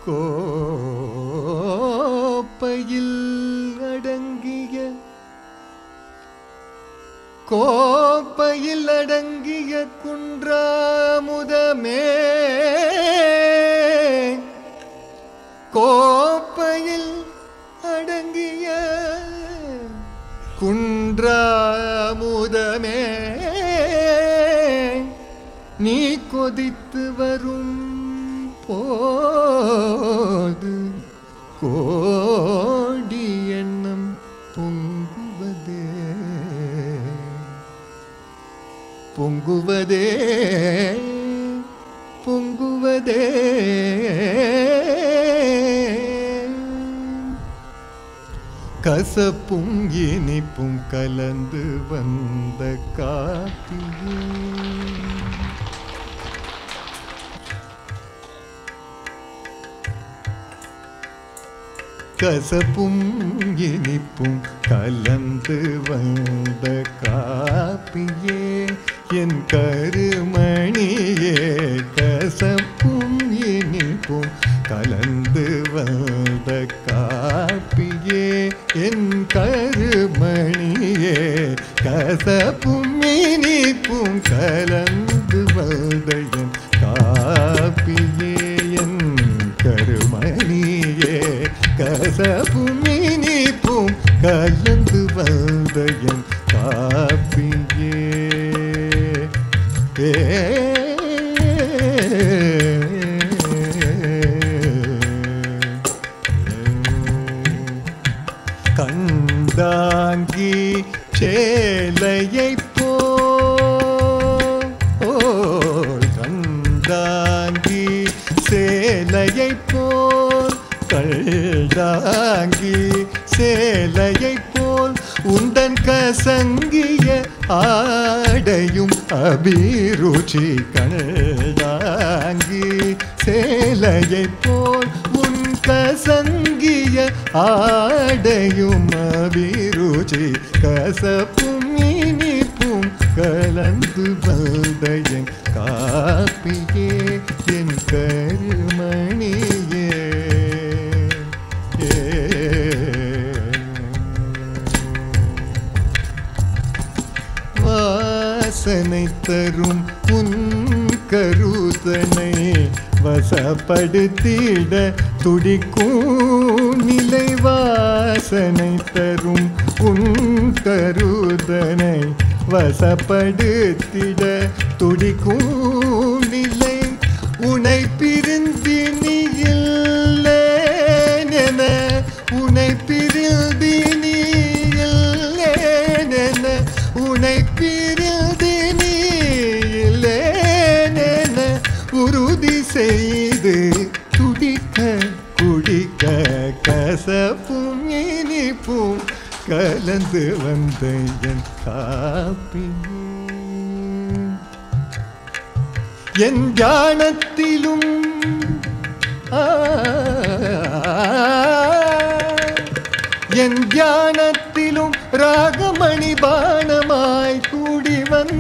கோப்பையில் அடங்கிய கோப்பையில் அடங்கிய குன்றாமுதமே கோப்பையில் அடங்கிய குன்றாமுதமே நீ கொதித்து வரும் போது கோடி எண்ணம் பொங்குவதே பொங்குவதே பொங்குவதே கசப்பும் இனிப்பும் கலந்து வந்த காப்பியே கசப்பும் இனிப்பும் கலந்து வந்த காப்பியே என் கருமணியே கசப்பும் இனிப்பும் கலந்து வந்த காப்பியே என் கருமணியே கசப்பும் இனிப்பும் கலந்து வந்த என் காப்பியே என் கருமணியே கசப்பும் இனிப்பும் கலந்து வந்த என் காப்பியே ஏ கண்டாங்கி சேலையை போ கண்டாங்கி சேலையை போல் கண்டாங்கி சேலையை போல் உந்தன் கசங்கிய ஆடையும் அபிருச்சி கண்டாங்கி சேலையை போல் உன் கசங்கிய ஆடையும் அபிருச்சி கசப்பும் இனிப்பும் கலந்து வந்தயன் காப்பியே என் கருமணியே ஏ. வாசனை தரும் உன் கருதனை வசப்படுத்திட துடிக்கும் நிலை வாசனை தரும் உன் கருதனை வசப்படுத்திட துடிக்கும் நிலை உனை பிரிந்து நீ இல்லேன் என உனை பிரிந்து நீ இல்லேன் என உனை பிரிந்து நீ இல்லேன் என உறுதி செய்து துடிக்க குடிக்க கசப்பும் இனிப்பும் கலந்து வந்த என் காப்பியே என் தியானத்திலும் ஆ, என் தியானத்திலும் ராகமணி பானமாய் கூடி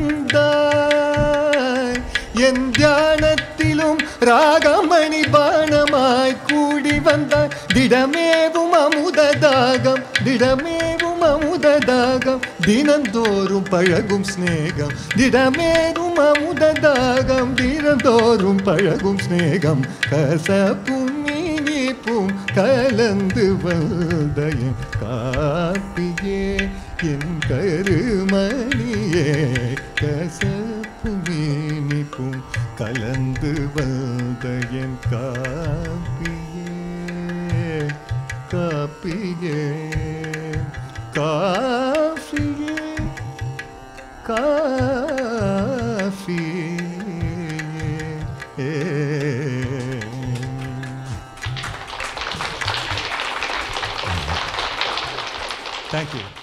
வந்தாய் என் தியானத்திலும் ராகமணி பானமாய் கூடி வந்தாய் திடமேவும் அமுததாகம் திடமேவும் அமுததாகம் தினந்தோறும் பழகும் சிநேகம் திடமேவும் அமுததாகம் தினந்தோறும் பழகும் சிநேகம் கசப்பும் இனிப்பும் கலந்து வந்தயன் காப்பியே என் கருமணியே கசப்பும் இனிப்பும் கலந்து வந்தயன் காப்பியே காப்பியே காஃபியே காஃபியே Thank you.